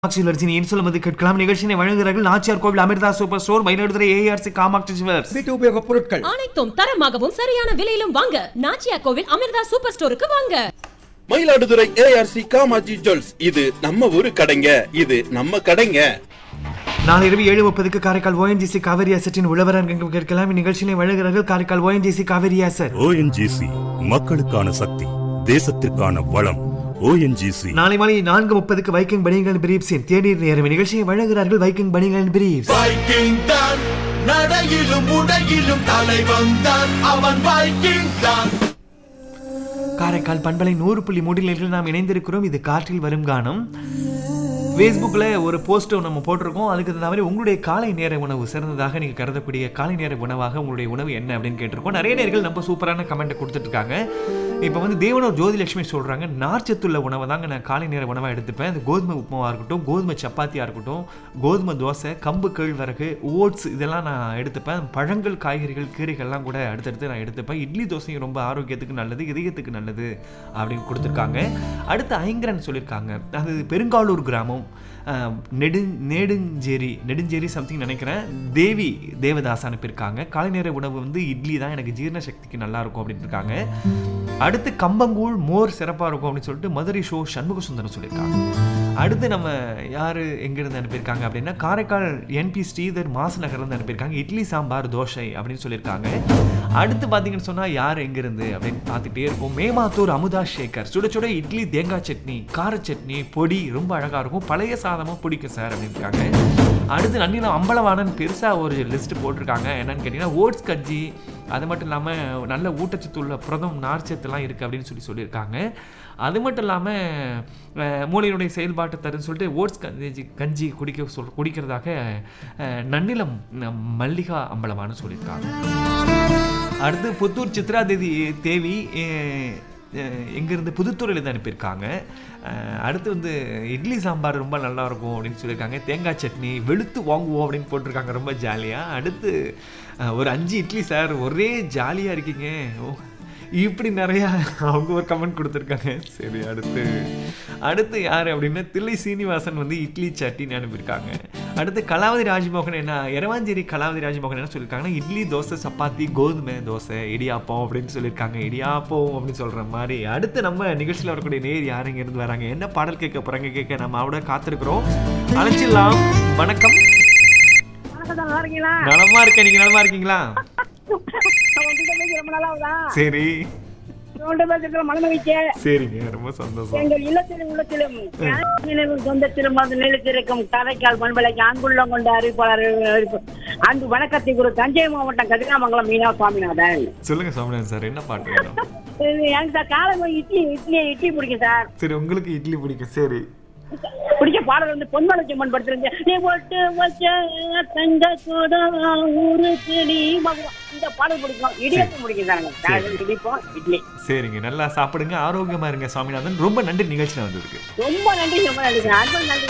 காமாட்சி வளர்ச்சி என் சொல்லுவது கேட்கலாம் நிகழ்ச்சியை வழங்குகிறார்கள் Nachiyar Kovil Amirtha super store Mayiladuthurai ARC Kamatchi jewellers வீட்டு உபயோகப் பொருட்கள் அனைத்தும் தரமாகவும் சரியான விலையிலும் வாங்க நாச்சியா கோவில் அமிர்தா சூப்பர் ஸ்டோருக்கு வாங்க மயிலாடுதுறை ஏஆர்சி காமாஜி ஜுவல்ஸ் இது நம்ம ஊரு கடைங்க இது நம்ம கடைங்க நாளை இரவு ஏழு முப்பதுக்கு காரைக்கால் ஓஎன்ஜிசி காவேரி அசட்டின் உழவரங்கம் கேட்கலாம் இந்நிகழ்ச்சியை வழங்குகிறார்கள் Karaikal ONGC Kaveri asset ONGC மக்களுக்கான சக்தி தேசத்திற்கான வளம் ஓஎன்ஜிசி நாளை மாலை நான்கு முப்பதுக்கு வைக்கிங் பனியங்கள் பிரீப்ஸின் தேநீர் நேரம் நிகழ்ச்சியை வழங்குகிறார்கள் வைக்கிங் பனியங்கள் பிரீப்ஸ் வைக்கிங் தான் நடையிலும் உடையிலும் தலைவன் தான் அவன் வைக்கிங் தான் காரைக்கால் பண்பலை நூறு புள்ளி மூடிலில் நாம் இணைந்திருக்கிறோம் இது காற்றில் வரும் கானம் ஃபேஸ்புக்கில் ஒரு போஸ்ட்டை நம்ம போட்டிருக்கோம் அதுக்கு தகுந்த மாதிரி உங்களுடைய காலை நேர உணவு சிறந்ததாக நீங்கள் கருதக்கூடிய காலை நேர உணவாக உங்களுடைய உணவு என்ன அப்படின்னு கேட்டிருக்கோம் நிறைய நேர்கள் நம்ம சூப்பரான கமெண்ட்டை கொடுத்துட்ருக்காங்க இப்போ வந்து தேவனூர் ஜோதிலட்சுமி சொல்கிறாங்க நார்ச்சத்துள்ள உணவை தாங்க நான் காலை நேர உணவாக எடுத்துப்பேன் அது கோதுமை உப்புமாவாக இருக்கட்டும் கோதுமை சப்பாத்தியாக இருக்கட்டும் கோதுமை தோசை கம்பு கேழ்வரகு ஓட்ஸ் இதெல்லாம் நான் எடுத்துப்பேன் பழங்கள் காய்கறிகள் கீரைகள்லாம் கூட அடுத்தடுத்து நான் எடுத்துப்பேன் இட்லி தோசையும் ரொம்ப ஆரோக்கியத்துக்கு நல்லது இதயத்துக்கு நல்லது அப்படின்னு கொடுத்துருக்காங்க அடுத்து ஐங்கரன் சொல்லியிருக்காங்க அது பெருங்காலூர் கிராமம் அஹ், நெடு நெடுஞ்சேரி நெடுஞ்சேரி சம்திங் நினைக்கிறேன் தேவி தேவதாஸ் அனுப்பியிருக்காங்க காலை நேர உணவு வந்து இட்லி தான் எனக்கு ஜீரண சக்திக்கு நல்லா இருக்கும் அப்படின்னு இருக்காங்க அடுத்து கம்பங்கூழ் மோர் சிறப்பாக இருக்கும் அப்படின்னு சொல்லிட்டு மதுரை ஷோ சண்முக சுந்தரம் சொல்லியிருக்காங்க அடுத்து நம்ம யார் எங்கேருந்து அனுப்பியிருக்காங்க அப்படின்னா காரைக்கால் என்பி ஸ்ரீதர் மாசு நகர்லேருந்து அனுப்பியிருக்காங்க இட்லி சாம்பார் தோசை அப்படின்னு சொல்லியிருக்காங்க அடுத்து பார்த்தீங்கன்னு சொன்னால் யார் எங்கேருந்து அப்படின்னு பார்த்துட்டே இருப்போம் மேமாத்தூர் அமுதா சேகர் சுட சுட இட்லி தேங்காய் சட்னி கார சட்னி பொடி ரொம்ப அழகாக இருக்கும் பழைய சாதமும் பிடிக்கும் சார் அப்படின்னு இருக்காங்க அடுத்து நன்னிலம் அம்பலவாணன் பெருசாக ஒரு லிஸ்ட் போட்டிருக்காங்க என்னன்னு கேட்டிங்கன்னா ஓட்ஸ் கஞ்சி அது மட்டும் இல்லாமல் நல்ல ஊட்டச்சத்து உள்ள புரதம் நார்ச்சத்துலாம் இருக்குது அப்படின்னு சொல்லி சொல்லியிருக்காங்க அது மட்டும் இல்லாமல் மூளையினுடைய செயல்பாட்டை தருன்னு சொல்லிட்டு ஓட்ஸ் கஞ்சி கஞ்சி குடிக்க சொல் குடிக்கிறதாக அஹ், நன்னிலம் ந- மல்லிகா அம்பலமானு சொல்லியிருக்காங்க அடுத்து புத்தூர் சித்ரா தேவி தேவி அஹ், அஹ், எங்கேருந்து புதுத்துறையிலேருந்து அனுப்பியிருக்காங்க அஹ், அடுத்து வந்து இட்லி சாம்பார் ரொம்ப நல்லா இருக்கும் அப்படின்னு சொல்லியிருக்காங்க தேங்காய் சட்னி வெளுத்து வாங்குவோம் அப்படின்னு போட்டிருக்காங்க ரொம்ப ஜாலியாக அடுத்து அஹ், ஒரு அஞ்சு இட்லி சார் ஒரே ஜாலியாக இருக்கீங்க ஓ இப்படி நிறையா அவங்க ஒரு கமெண்ட் கொடுத்துருக்காங்க சரி அடுத்து அடுத்து யார் அப்படின்னா தில்லை சீனிவாசன் வந்து இட்லி சட்னின்னு அனுப்பியிருக்காங்க அடுத்து கலாவதி ராஜ்மோகன் என்ன எரவாஞ்சேரி கலாவதி ராஜ்மோகன் என்ன சொல்லியிருக்காங்கன்னா இட்லி தோசை சப்பாத்தி கோதுமை தோசை இடியாப்பம் அப்படின்னு சொல்லியிருக்காங்க இடியாப்பம் அப்படின்னு சொல்கிற மாதிரி அடுத்து நம்ம நிகழ்ச்சியில் வரக்கூடிய நேர் யார் இங்க இருந்து வராங்க என்ன பாடல் கேட்க போகிறாங்க கேட்க நம்ம அவட காத்திருக்கிறோம் அழைச்சிடலாம் வணக்கம் நல்லா இருக்கீங்களா நலமா இருக்கேன் நீங்க நலமா இருக்கீங்களா உங்ககிட்ட பேசி ரொம்ப நாளா ஆகுதா சரி உங்கள்கிட்ட பேசுறது மன மகிழ்ச்சி சரிங்க ரொம்ப சந்தோஷம் எங்கள் இல்லத்திலும் உள்ளத்திலும் ஞாயிற்றிலும் சொந்தத்திலும் வந்து நிலைத்திருக்கும் காரைக்கால் பண்பலைக்கு அன்புள்ளம் கொண்ட அறிவிப்பாளர் அன்பு வணக்கத்தை குரு தஞ்சை மாவட்டம் கதிராமங்கலம் மீனா சுவாமிநாதன் சொல்லுங்க சாமிநாதன் சார் என்ன பாட்டு வேணும் இது எனக்கு சார் காலை இட்லி இட்லி இட்லி பிடிக்கும் சார் சரி உங்களுக்கு இட்லி பிடிக்கும் சரி பிடிச்ச பாடல் வந்து பொன்மலை செம்மன் படுத்துருங்க நீ ஒட்டு வச்ச தங்க கூட ஊருக்கு நீ மகுடம். இந்த பாடல் பிடிக்கும் இடியப்பம் பிடிக்கும் சார் எனக்கு. காலையில இடிப்போம் இட்லி சரிங்க நல்லா சாப்பிடுங்க ஆரோக்கியமா இருங்க சாமிநாதன் ரொம்ப நன்றி நிகழ்ச்சியில் வந்ததுக்கு ரொம்ப நன்றி ரொம்ப நன்றி அன்பு நன்றி